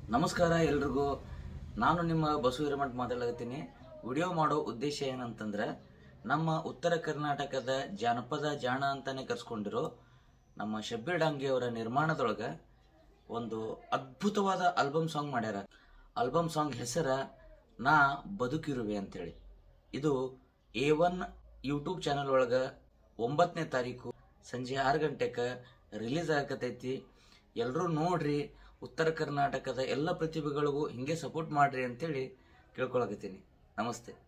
ನಮಸ್ಕಾರ ಎಲ್ರಿಗೂ ನಾನು ನಿಮ್ಮ ಬಸವ ಹಿರಮಠ್ ಮಾತಾಡಕತ್ತೀನಿ ವಿಡಿಯೋ ಮಾಡೋ ಉದ್ದೇಶ ಏನಂತಂದ್ರೆ ನಮ್ಮ ಉತ್ತರ ಕರ್ನಾಟಕದ ಜಾನಪದ ಜಾಣ ಅಂತಾನೆ ಕರ್ಸ್ಕೊಂಡಿರೋ ನಮ್ಮ ಶಬ್ಬೀರ್ ಡಾಂಗೆ ಅವರ ನಿರ್ಮಾಣದೊಳಗ ಒಂದು ಅದ್ಭುತವಾದ ಆಲ್ಬಮ್ ಸಾಂಗ್ ಮಾಡ್ಯಾರ ಆಲ್ಬಮ್ ಸಾಂಗ್ ಹೆಸರ ನಾ ಬದುಕಿರುವೆ ಅಂತೇಳಿ ಇದು ಎ ಒನ್ ಯೂಟ್ಯೂಬ್ ಚಾನಲ್ ಒಳಗ ಒಂಬತ್ತನೇ ತಾರೀಕು ಸಂಜೆ ಆರು ಗಂಟೆಗೆ ರಿಲೀಸ್ ಆಗತೈತಿ ಎಲ್ಲರೂ ನೋಡ್ರಿ ಉತ್ತರ ಕರ್ನಾಟಕದ ಎಲ್ಲ ಪ್ರತಿಭೆಗಳಿಗೂ ಹಿಂಗೆ ಸಪೋರ್ಟ್ ಮಾಡ್ರಿ ಅಂತೇಳಿ ಕೇಳ್ಕೊಳಕತ್ತೀನಿ ನಮಸ್ತೆ